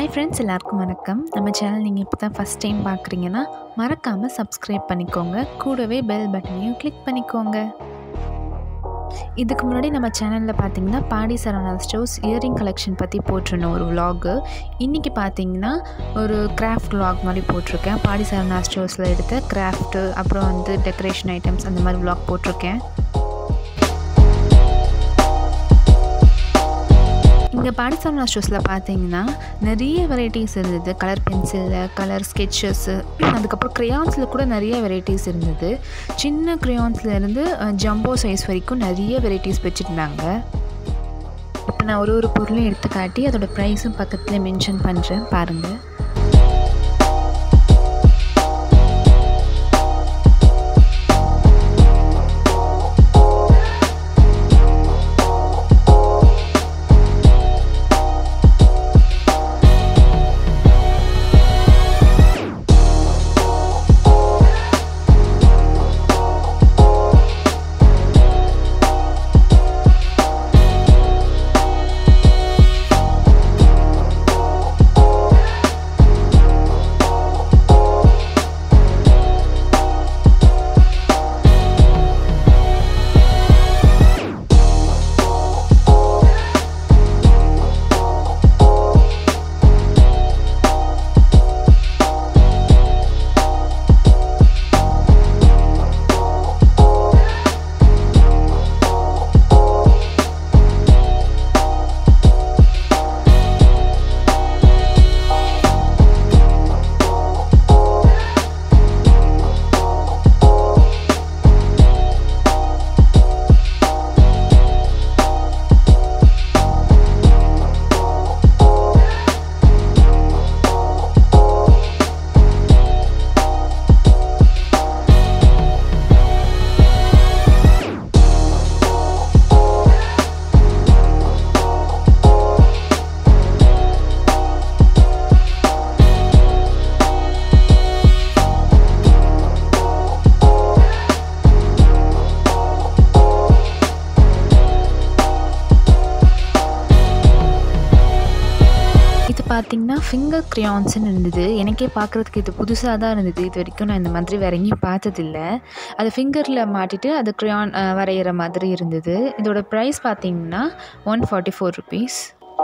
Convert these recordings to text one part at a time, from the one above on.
hi friends எல்லாருக்கும் வணக்கம் நம்ம சேனல் நீங்கள் இப்போ தான் ஃபஸ்ட் டைம் பார்க்குறீங்கன்னா மறக்காமல் சப்ஸ்கிரைப் பண்ணிக்கோங்க கூடவே பெல் பட்டனையும் கிளிக் பண்ணிக்கோங்க இதுக்கு முன்னாடி நம்ம சேனலில் பார்த்தீங்கன்னா Padi Saravana stores earring collection பற்றி போட்டிருந்தோம் ஒரு vlog இன்றைக்கி பார்த்தீங்கன்னா ஒரு கிராஃப்ட் vlog மாதிரி போட்டிருக்கேன் பாடி சரவணா ஸ்டோர்ஸில் எடுத்த கிராஃப்ட்டு அப்புறம் வந்து டெக்கரேஷன் ஐட்டம்ஸ் அந்த மாதிரி vlog போட்டிருக்கேன் இங்கே பாடிசாரனா ஸ்டோர்ஸில் பார்த்தீங்கன்னா நிறைய வெரைட்டிஸ் இருந்தது கலர் பென்சிலில் கலர் ஸ்கெச்சஸ்ஸு அதுக்கப்புறம் க்ரையான்ஸில் கூட நிறைய வெரைட்டிஸ் இருந்தது சின்ன க்ரையான்ஸ்லேருந்து ஜம்போ சைஸ் வரைக்கும் நிறைய வெரைட்டிஸ் வச்சுருந்தாங்க இப்போ நான் ஒரு ஒரு பொருளையும் எடுத்து காட்டி அதோட ப்ரைஸும் பக்கத்தில் மென்ஷன் பண்ணுறேன் பாருங்கள் இது பார்த்தீங்கன்னா ஃபிங்கர் க்ரியான்ஸ்னு இருந்தது எனக்கே பார்க்குறதுக்கு இது புதுசாக தான் இருந்தது இது வரைக்கும் நான் இந்த மாதிரி வேற எங்கேயும் பார்த்ததில்ல அது ஃபிங்கரில் மாட்டிட்டு அது க்ரியான் வரைகிற மாதிரி இருந்தது இதோட ப்ரைஸ் பார்த்தீங்கன்னா ஒன் ஃபார்ட்டி ஃபோர் ருபீஸ்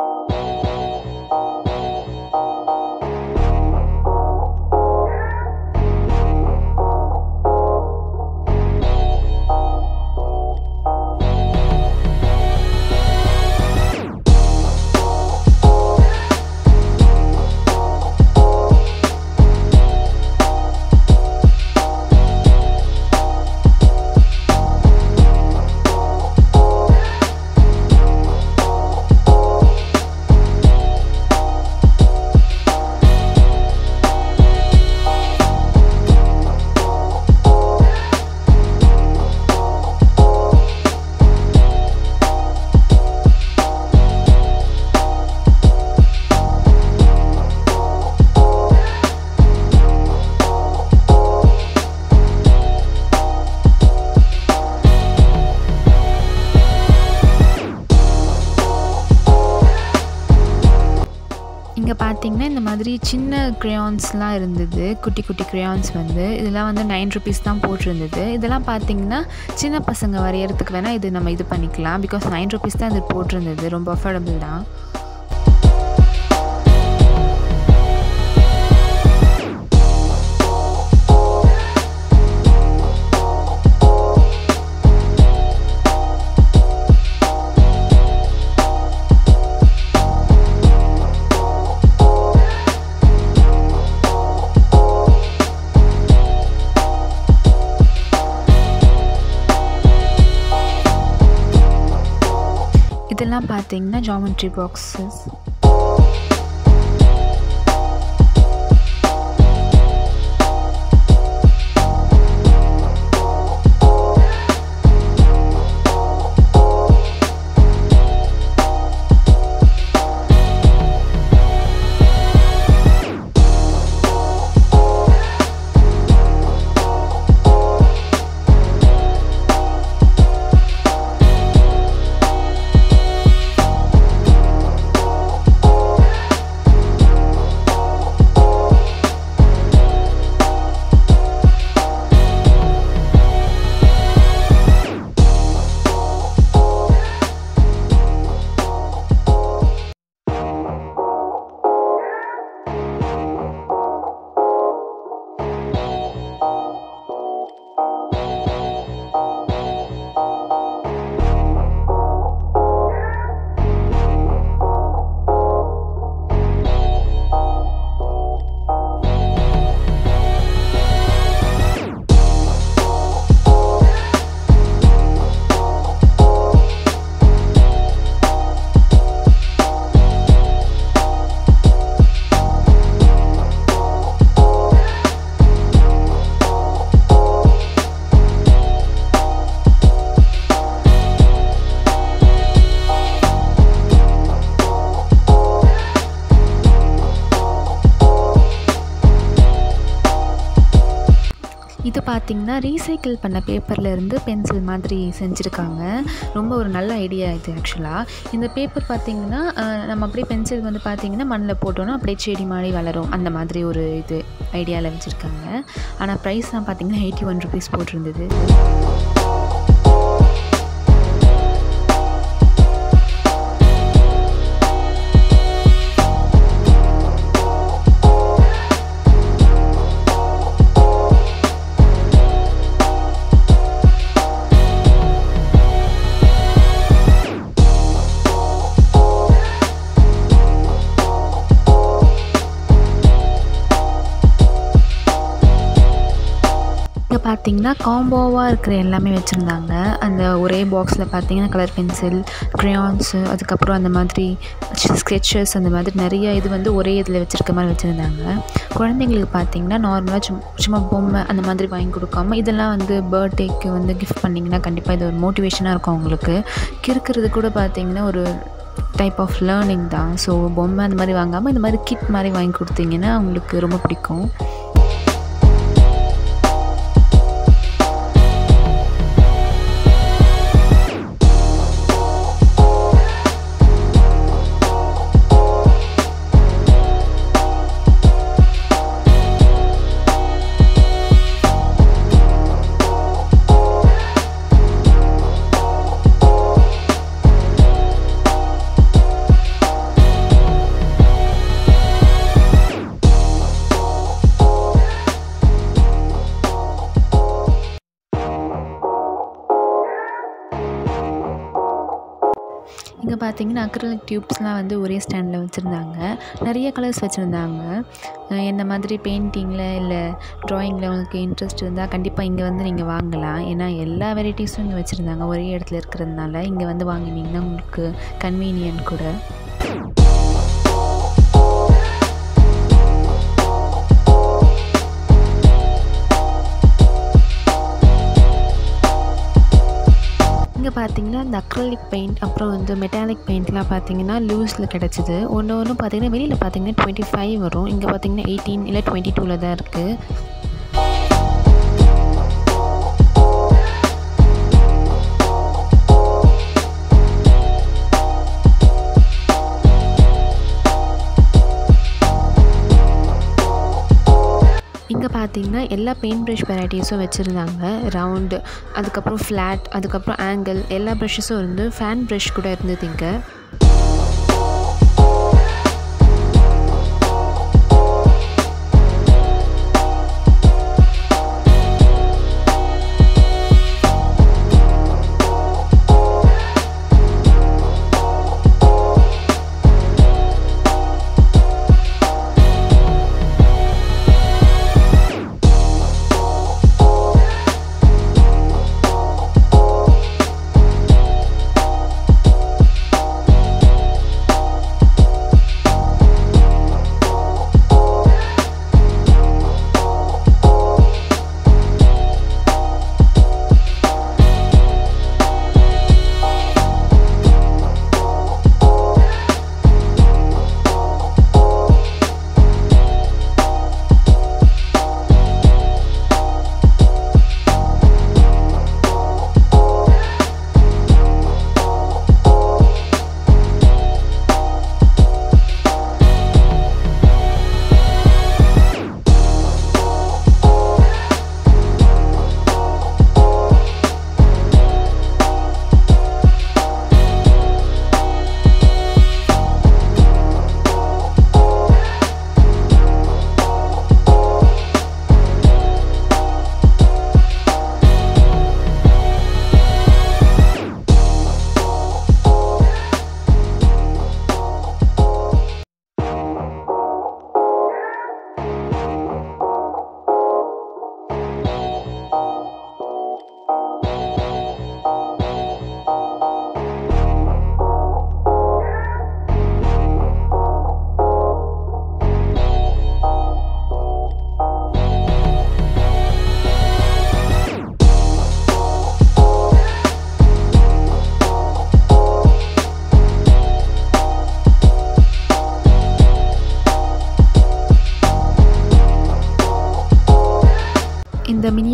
இங்கே பார்த்தீங்கன்னா இந்த மாதிரி சின்ன க்ரையான்ஸ்லாம் இருந்தது குட்டி குட்டி க்ரையான்ஸ் வந்து இதெல்லாம் வந்து நைன் ருபீஸ் தான் போட்டிருந்தது இதெல்லாம் பார்த்தீங்கன்னா சின்ன பசங்க வரையறதுக்கு வேணால் இது நம்ம இது பண்ணிக்கலாம் பிகாஸ் நைன் ருபீஸ் தான் இது போட்டிருந்தது ரொம்ப அஃபோர்டபுள் தான் இதெல்லாம் பார்த்தீங்கன்னா ஜாமெட்ரி பாக்ஸஸ் பார்த்தீங்கன்னா ரீசைக்கிள் பண்ண பேப்பரில் இருந்து பென்சில் மாதிரி செஞ்சுருக்காங்க ரொம்ப ஒரு நல்ல ஐடியா இது ஆக்சுவலாக இந்த பேப்பர் பார்த்தீங்கன்னா அஹ், நம்ம அப்படியே பென்சில் வந்து பார்த்தீங்கன்னா மண்ணில் போட்டோன்னா அப்படியே செடி மாதிரி வளரும் அந்த மாதிரி ஒரு இது ஐடியாவில் வச்சுருக்காங்க ஆனால் ப்ரைஸ்லாம் பார்த்தீங்கன்னா எயிட்டி ஒன் ருபீஸ் போட்டிருந்தது இங்கே பார்த்தீங்கன்னா காம்போவாக இருக்கிற எல்லாமே வச்சுருந்தாங்க அந்த ஒரே பாக்ஸில் பார்த்தீங்கன்னா கலர் பென்சில் க்ரையான்ஸு அதுக்கப்புறம் அந்த மாதிரி ஸ்கெச்சஸ் அந்த மாதிரி நிறைய இது வந்து ஒரே இதில் வச்சுருக்க மாதிரி வச்சுருந்தாங்க குழந்தைங்களுக்கு பார்த்தீங்கன்னா நார்மலாக சும் சும்மா பொம்மை அந்த மாதிரி வாங்கி கொடுக்காம இதெல்லாம் வந்து பர்த்டேக்கு வந்து கிஃப்ட் பண்ணிங்கன்னா கண்டிப்பாக இது ஒரு மோட்டிவேஷனாக இருக்கும் அவங்களுக்கு கிறுக்கிறது கூட பார்த்தீங்கன்னா ஒரு டைப் ஆஃப் லேர்னிங் தான் ஸோ பொம்மை அந்த மாதிரி வாங்காமல் இந்த மாதிரி கிட் மாதிரி வாங்கி கொடுத்தீங்கன்னா அவங்களுக்கு ரொம்ப பிடிக்கும் இங்கே பார்த்தீங்கன்னா அக்ரலிக் டியூப்ஸ்லாம் வந்து ஒரே ஸ்டாண்டில் வச்சுருந்தாங்க நிறைய கலர்ஸ் வச்சுருந்தாங்க என்ன மாதிரி பெயிண்டிங்கில் இல்லை ட்ராயிங்கில் உங்களுக்கு இன்ட்ரெஸ்ட் இருந்தால் கண்டிப்பாக இங்கே வந்து நீங்கள் வாங்கலாம் ஏன்னா எல்லா வெரைட்டிஸும் இங்கே வச்சுருந்தாங்க ஒரே இடத்துல இருக்கிறதுனால இங்கே வந்து வாங்கினீங்கன்னா உங்களுக்கு கன்வீனியன்ட் கூட இங்கே பார்த்தீங்கன்னா இந்த அக்ரலிக் பெயிண்ட் அப்புறம் வந்து மெட்டாலிக் பெயிண்ட்லாம் பார்த்தீங்கன்னா லூஸில் கிடச்சிது ஒன்று ஒன்று பார்த்தீங்கன்னா வெளியில் பார்த்தீங்கன்னா டுவெண்ட்டி ஃபைவ் வரும் இங்கே பார்த்தீங்கன்னா எயிட்டீன் இல்லை டுவெண்ட்டி டூவில் தான் இருக்குது இங்கே பார்த்தீங்கன்னா எல்லா பெயிண்ட் ப்ரஷ் வெரைட்டிஸும் வச்சுருந்தாங்க ரவுண்டு அதுக்கப்புறம் ஃப்ளாட் அதுக்கப்புறம் ஆங்கிள் எல்லா ப்ரஷஸும் இருந்து ஃபேன் ப்ரஷ் கூட இருந்தது இங்கே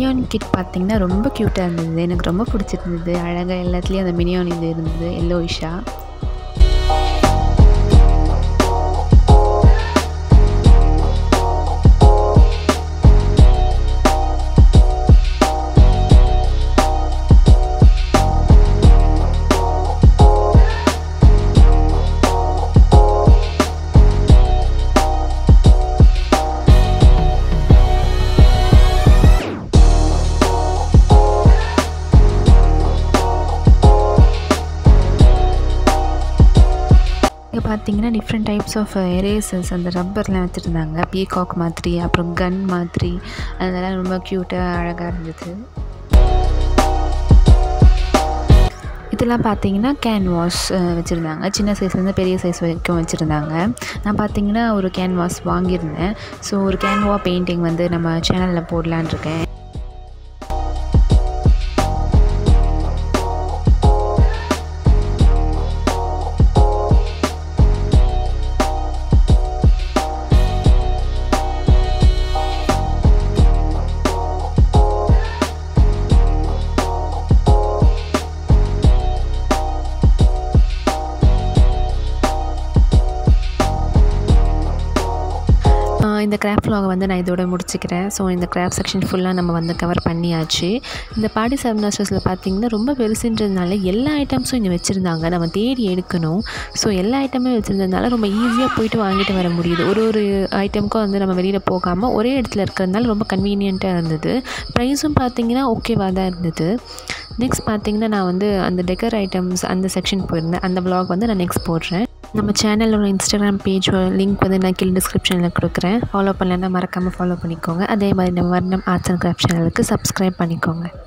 மினியான் கிட் பார்த்திங்கன்னா ரொம்ப க்யூட்டாக இருந்தது எனக்கு ரொம்ப பிடிச்சிருந்தது அழகாக எல்லாத்துலேயும் அந்த மினியான் இது இருந்தது எல்லோயிஷாக இங்கே பார்த்தீங்கன்னா டிஃப்ரெண்ட் டைப்ஸ் ஆஃப் எரேசர்ஸ் அந்த ரப்பர்லாம் வச்சுருந்தாங்க பீகாக் மாதிரி அப்புறம் கன் மாதிரி அதெல்லாம் ரொம்ப க்யூட்டாக அழகாக இருந்தது இதெல்லாம் பார்த்தீங்கன்னா கேன்வாஸ் வச்சுருந்தாங்க சின்ன சைஸ்லேருந்து பெரிய சைஸ் வரைக்கும் வச்சுருந்தாங்க நான் பார்த்தீங்கன்னா ஒரு கேன்வாஸ் வாங்கியிருந்தேன் ஸோ ஒரு கேன்வா பெயிண்டிங் வந்து நம்ம சேனலில் போடலான் இருக்கேன் இந்த கிராஃப்ட் vlog வந்து நான் இதோட முடிச்சுக்கிறேன் ஸோ இந்த கிராஃப்ட் செக்ஷன் ஃபுல்லாக நம்ம வந்து கவர் பண்ணியாச்சு இந்த பாடி சரவணா ஸ்டோர்ஸில் பார்த்தீங்கன்னா ரொம்ப பெருசுன்றதுனால எல்லா ஐட்டம்ஸும் இங்கே வச்சுருந்தாங்க நம்ம தேடி எடுக்கணும் ஸோ எல்லா ஐட்டமே வச்சுருந்ததுனால ரொம்ப ஈஸியாக போயிட்டு வாங்கிட்டு வர முடியுது ஒரு ஒரு ஐட்டமுக்கும் வந்து நம்ம வெளியில் போகாமல் ஒரே இடத்துல இருக்கிறதுனால ரொம்ப கன்வீனியண்ட்டாக இருந்தது ப்ரைஸும் பார்த்தீங்கன்னா ஓகேவாக தான் இருந்தது நெக்ஸ்ட் பார்த்தீங்கன்னா நான் வந்து அந்த டெக்கர் ஐட்டம்ஸ் அந்த செக்ஷன் போயிருந்தேன் அந்த vlog வந்து நான் நெக்ஸ்ட் போடுறேன் நம்ம சேனலோட இன்ஸ்டாகிராம் பேஜ் லிங்க் வந்து நான் கீழே டிஸ்கிரிப்ஷனில் கொடுக்குறேன் ஃபாலோ பண்ணலைன்னா மறக்காமல் ஃபாலோ பண்ணிக்கோங்க அதே மாதிரி நம்ம வர்ணம் ஆர்ட்ஸ் அண்ட் கிராஃப்ட் சேனலுக்கு சப்ஸ்கிரைப் பண்ணிக்கோங்க